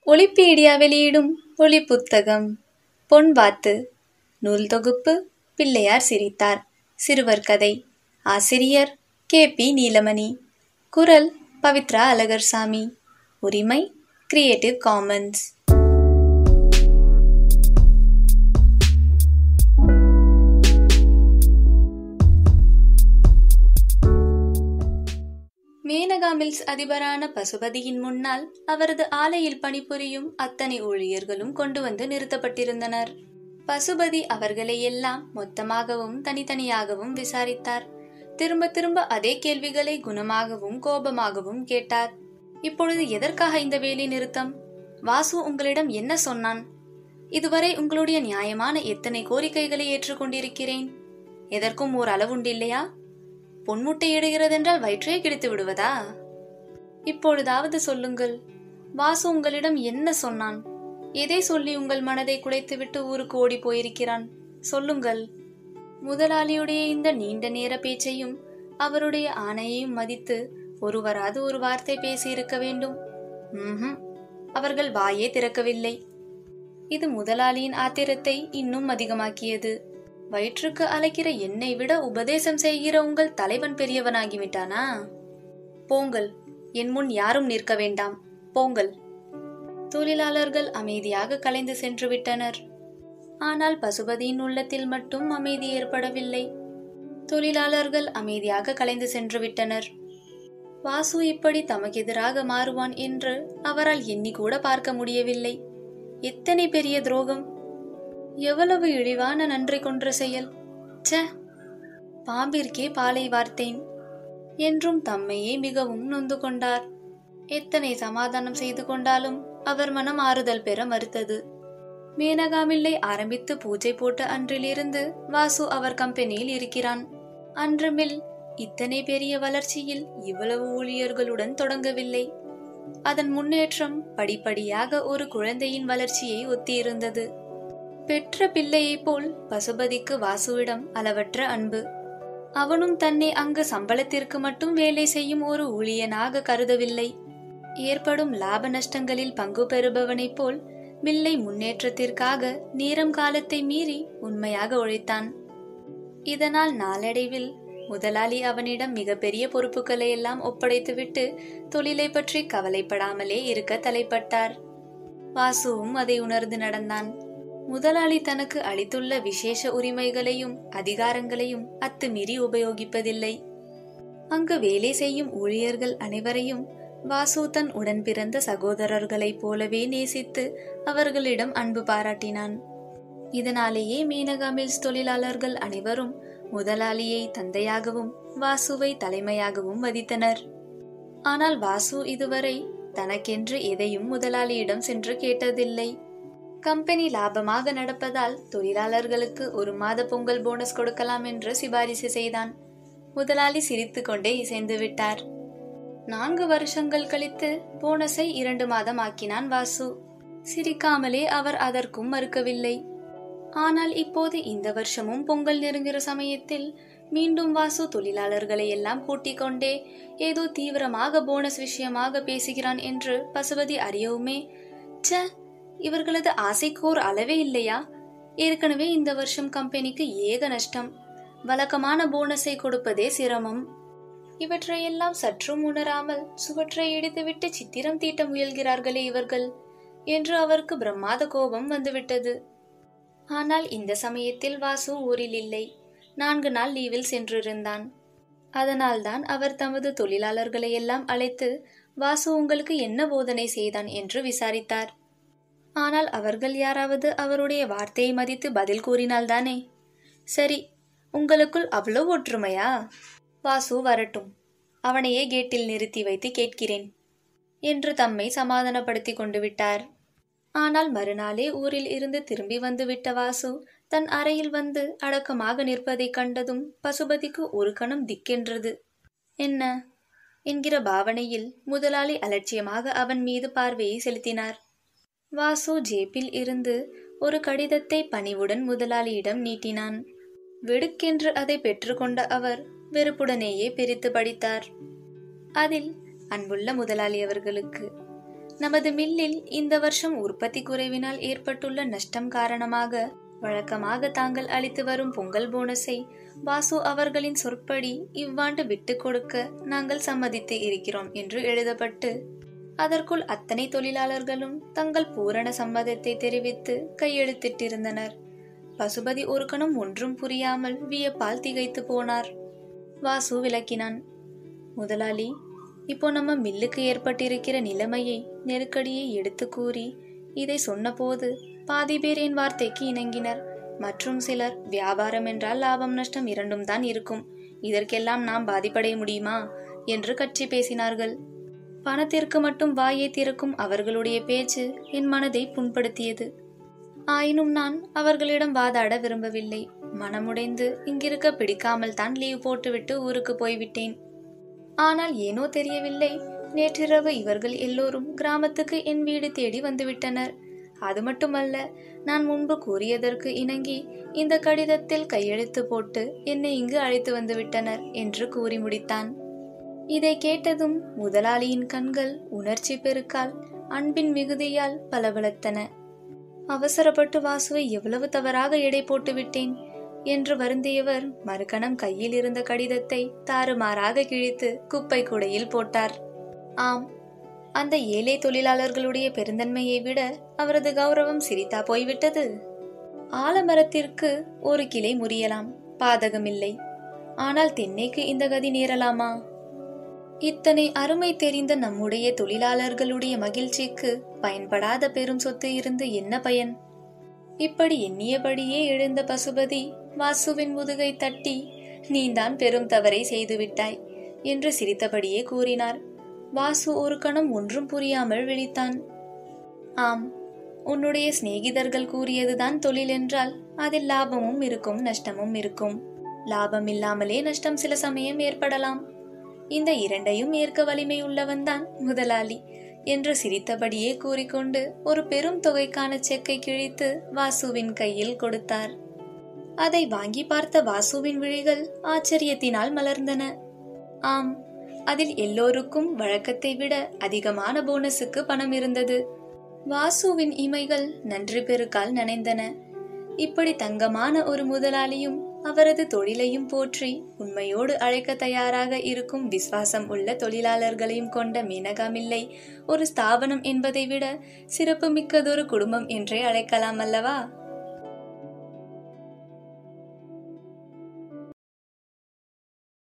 ஒலிப்பீடியா வெளியிடும் ஒளி புத்தகம் பொன்வாத்து நூல் தொகுப்பு பிள்ளையார் சிரித்தார் சிறுவர் கதை ஆசிரியர் கே பி நீலமணி குரல் பவித்ரா அழகர்சாமி உரிமை கிரியேட்டிவ் காமன்ஸ் மேனகா மில்ஸ் அதிபரான பசுபதியின் முன்னால் அவரது ஆலையில் பணிபுரியும் அத்தனை ஊழியர்களும் கொண்டு வந்து நிறுத்தப்பட்டிருந்தனர் பசுபதி அவர்களை எல்லாம் மொத்தமாகவும் தனித்தனியாகவும் விசாரித்தார் திரும்ப திரும்ப அதே கேள்விகளை குணமாகவும் கோபமாகவும் கேட்டார் இப்பொழுது எதற்காக இந்த வேலை நிறுத்தம் வாசு உங்களிடம் என்ன சொன்னான் இதுவரை உங்களுடைய நியாயமான எத்தனை கோரிக்கைகளை ஏற்றுக்கொண்டிருக்கிறேன் எதற்கும் ஓர் அளவுண்டில்லையா பொன்முட்டை இடுகிறதென்றால் வயிற்றே கிடித்து விடுவதா இப்பொழுதாவது சொல்லுங்கள் வாசு உங்களிடம் என்ன சொன்னான் எதை சொல்லி உங்கள் மனதை குலைத்துவிட்டு ஊருக்கு ஓடி போயிருக்கிறான் சொல்லுங்கள் முதலாளியுடைய இந்த நீண்ட நேர பேச்சையும் அவருடைய ஆணையையும் மதித்து ஒருவராது ஒரு வார்த்தை பேசியிருக்க வேண்டும் ம்ஹும் அவர்கள் வாயே திறக்கவில்லை இது முதலாளியின் ஆத்திரத்தை இன்னும் அதிகமாக்கியது வயிற்றுக்கு அலைக்கிற என்னை விட உபதேசம் செய்கிற உங்கள் தலைவன் பெரியவனாகிவிட்டானா போங்கள் என் முன் யாரும் நிற்க வேண்டாம் போங்கள் தொழிலாளர்கள் அமைதியாக கலைந்து சென்று விட்டனர் ஆனால் பசுபதியின் உள்ளத்தில் மட்டும் அமைதி ஏற்படவில்லை தொழிலாளர்கள் அமைதியாக கலைந்து சென்று விட்டனர் வாசு இப்படி தமக்கெதிராக மாறுவான் என்று அவரால் எண்ணி கூட பார்க்க முடியவில்லை எத்தனை பெரிய துரோகம் எவ்வளவு இழிவான நன்றி கொன்ற செயல் ச்ச பாம்பிற்கே பாலை வார்த்தேன் என்றும் தம்மையே மிகவும் நொந்து கொண்டார் எத்தனை சமாதானம் செய்து கொண்டாலும் அவர் மனம் ஆறுதல் பெற மறுத்தது மேனகாமில்லை ஆரம்பித்து பூஜை போட்ட அன்றிலிருந்து வாசு அவர் கம்பெனியில் இருக்கிறான் அன்று மில் இத்தனை பெரிய வளர்ச்சியில் இவ்வளவு ஊழியர்களுடன் தொடங்கவில்லை அதன் முன்னேற்றம் படிப்படியாக ஒரு குழந்தையின் வளர்ச்சியை ஒத்தியிருந்தது பெற்ற பிள்ளையைப் போல் பசுபதிக்கு வாசுவிடம் அளவற்ற அன்பு அவனும் தன்னை அங்கு சம்பளத்திற்கு மட்டும் வேலை செய்யும் ஒரு ஊழியனாக கருதவில்லை ஏற்படும் லாப நஷ்டங்களில் பங்கு பெறுபவனைப் போல் மில்லை முன்னேற்றத்திற்காக நேரம் காலத்தை மீறி உண்மையாக உழைத்தான் இதனால் நாளடைவில் முதலாளி அவனிடம் மிகப்பெரிய பொறுப்புகளை எல்லாம் ஒப்படைத்துவிட்டு தொழிலை பற்றி கவலைப்படாமலே இருக்க தலைப்பட்டார் வாசுவும் அதை உணர்ந்து நடந்தான் முதலாளி தனக்கு அளித்துள்ள விசேஷ உரிமைகளையும் அதிகாரங்களையும் அத்துமீறி உபயோகிப்பதில்லை அங்கு வேலை செய்யும் ஊழியர்கள் அனைவரையும் வாசு தன் உடன் பிறந்த சகோதரர்களைப் போலவே நேசித்து அவர்களிடம் அன்பு பாராட்டினான் இதனாலேயே மீனகா மில்ஸ் தொழிலாளர்கள் அனைவரும் முதலாளியை தந்தையாகவும் வாசுவை தலைமையாகவும் மதித்தனர் ஆனால் வாசு இதுவரை தனக்கென்று எதையும் முதலாளியிடம் சென்று கேட்டதில்லை கம்பெனி லாபமாக நடப்பதால் தொழிலாளர்களுக்கு ஒரு மாத பொங்கல் போனஸ் கொடுக்கலாம் என்று சிபாரிசு செய்தான் முதலாளி சிரித்து கொண்டே இசைந்து விட்டார் நான்கு வருஷங்கள் கழித்து போனஸை இரண்டு மாதம் ஆக்கினான் வாசு சிரிக்காமலே அவர் அதற்கும் மறுக்கவில்லை ஆனால் இப்போது இந்த வருஷமும் பொங்கல் நெருங்குகிற சமயத்தில் மீண்டும் வாசு தொழிலாளர்களை எல்லாம் கூட்டிக் கொண்டே ஏதோ தீவிரமாக போனஸ் விஷயமாக பேசுகிறான் என்று பசுபதி அறியவுமே ச்ச இவர்களது ஆசைக்கோர் அளவே இல்லையா ஏற்கனவே இந்த வருஷம் கம்பெனிக்கு ஏக நஷ்டம் வழக்கமான போனஸை கொடுப்பதே சிரமம் இவற்றையெல்லாம் சற்றும் உணராமல் சுவற்றை இடித்துவிட்டு சித்திரம் தீட்ட முயல்கிறார்களே இவர்கள் என்று அவருக்கு பிரம்மாத கோபம் வந்துவிட்டது ஆனால் இந்த சமயத்தில் வாசு ஊரில் இல்லை நான்கு நாள் லீவில் சென்றிருந்தான் அதனால்தான் அவர் தமது தொழிலாளர்களை எல்லாம் அழைத்து வாசு உங்களுக்கு என்ன போதனை செய்தான் என்று விசாரித்தார் ஆனால் அவர்கள் யாராவது அவருடைய வார்த்தையை மதித்து பதில் கூறினால்தானே சரி உங்களுக்குள் அவ்வளோ ஒற்றுமையா வாசு வரட்டும் அவனையே கேட்டில் நிறுத்தி வைத்து கேட்கிறேன் என்று தம்மை சமாதானப்படுத்தி கொண்டு விட்டார் ஆனால் மறுநாளே ஊரில் இருந்து திரும்பி வந்து விட்ட வாசு தன் அறையில் வந்து அடக்கமாக நிற்பதைக் கண்டதும் பசுபதிக்கு ஒரு கணம் திக்கென்றது என்ன என்கிற பாவனையில் முதலாளி அலட்சியமாக அவன் மீது பார்வையை செலுத்தினார் வாசு ஜேப்பில் இருந்து ஒரு கடிதத்தை பணிவுடன் முதலாளியிடம் நீட்டினான் வெடுக்கென்று அதை பெற்றுக்கொண்ட அவர் வெறுப்புடனேயே பிரித்து படித்தார் அதில் அன்புள்ள முதலாளி அவர்களுக்கு நமது மில்லில் இந்த வருஷம் உற்பத்தி குறைவினால் ஏற்பட்டுள்ள நஷ்டம் காரணமாக வழக்கமாக தாங்கள் அளித்து வரும் பொங்கல் போனஸை வாசு அவர்களின் சொற்படி இவ்வாண்டு விட்டுக் கொடுக்க நாங்கள் சம்மதித்து இருக்கிறோம் என்று எழுதப்பட்டு அதற்குள் அத்தனை தொழிலாளர்களும் தங்கள் பூரண சம்மதத்தை தெரிவித்து கையெழுத்திட்டிருந்தனர் பசுபதி ஒரு கணம் ஒன்றும் புரியாமல் வியப்பால் திகைத்து போனார் வாசு விளக்கினான் முதலாளி இப்போ நம்ம மில்லுக்கு ஏற்பட்டிருக்கிற நிலைமையை நெருக்கடியை எடுத்து கூறி இதை சொன்னபோது பாதி பேர் என் வார்த்தைக்கு இணங்கினர் மற்றும் சிலர் வியாபாரம் என்றால் லாபம் நஷ்டம் இரண்டும் தான் இருக்கும் இதற்கெல்லாம் நாம் பாதிப்படைய முடியுமா என்று கட்சி பேசினார்கள் பணத்திற்கு மட்டும் வாயை திறக்கும் அவர்களுடைய பேச்சு என் மனதை புண்படுத்தியது ஆயினும் நான் அவர்களிடம் வாதாட விரும்பவில்லை மனமுடைந்து இங்கிருக்க பிடிக்காமல் தான் லீவ் போட்டுவிட்டு ஊருக்கு போய்விட்டேன் ஆனால் ஏனோ தெரியவில்லை நேற்றிரவு இவர்கள் எல்லோரும் கிராமத்துக்கு என் வீடு தேடி வந்துவிட்டனர் அது மட்டுமல்ல நான் முன்பு கூறியதற்கு இணங்கி இந்த கடிதத்தில் கையெழுத்து போட்டு என்னை இங்கு அழைத்து வந்து விட்டனர் என்று கூறி முடித்தான் இதை கேட்டதும் முதலாளியின் கண்கள் உணர்ச்சி பெருக்கால் அன்பின் மிகுதியால் பளபளத்தன அவசரப்பட்டு வாசுவை எவ்வளவு தவறாக எடை போட்டு விட்டேன் என்று வருந்தியவர் மறுகணம் கையில் இருந்த கடிதத்தை தாறுமாறாக கிழித்து குப்பை கூடையில் போட்டார் ஆம் அந்த ஏழை தொழிலாளர்களுடைய பெருந்தன்மையை விட அவரது கௌரவம் சிரித்தா போய்விட்டது ஆலமரத்திற்கு ஒரு கிளை முறியலாம் பாதகமில்லை ஆனால் தென்னைக்கு இந்த கதி நேரலாமா இத்தனை அருமை தெரிந்த நம்முடைய தொழிலாளர்களுடைய மகிழ்ச்சிக்கு பயன்படாத பெரும் சொத்து இருந்து என்ன பயன் இப்படி எண்ணியபடியே எழுந்த பசுபதி வாசுவின் முதுகை தட்டி நீதான் பெரும் தவறை செய்துவிட்டாய் என்று சிரித்தபடியே கூறினார் வாசு ஒரு கணம் ஒன்றும் புரியாமல் விழித்தான் ஆம் உன்னுடைய சிநேகிதர்கள் கூறியதுதான் தொழில் என்றால் அதில் லாபமும் இருக்கும் நஷ்டமும் இருக்கும் லாபம் இல்லாமலே நஷ்டம் சில சமயம் ஏற்படலாம் இந்த இரண்டையும் ஏற்க வலிமை உள்ளவன்தான் முதலாளி என்று சிரித்தபடியே கூறிக்கொண்டு ஒரு பெரும் தொகைக்கான செக்கை கிழித்து வாசுவின் கையில் கொடுத்தார் அதை வாங்கி பார்த்த வாசுவின் விழிகள் ஆச்சரியத்தினால் மலர்ந்தன ஆம் அதில் எல்லோருக்கும் வழக்கத்தை விட அதிகமான போனஸுக்கு பணம் இருந்தது வாசுவின் இமைகள் நன்றி பெருக்கால் நனைந்தன இப்படி தங்கமான ஒரு முதலாளியும் அவரது தொழிலையும் போற்றி உண்மையோடு அழைக்க தயாராக இருக்கும் விசுவாசம் உள்ள தொழிலாளர்களையும் கொண்ட மீனகாமில்லை ஒரு ஸ்தாபனம் என்பதை விட சிறப்புமிக்கதொரு குடும்பம் என்றே அழைக்கலாம் அல்லவா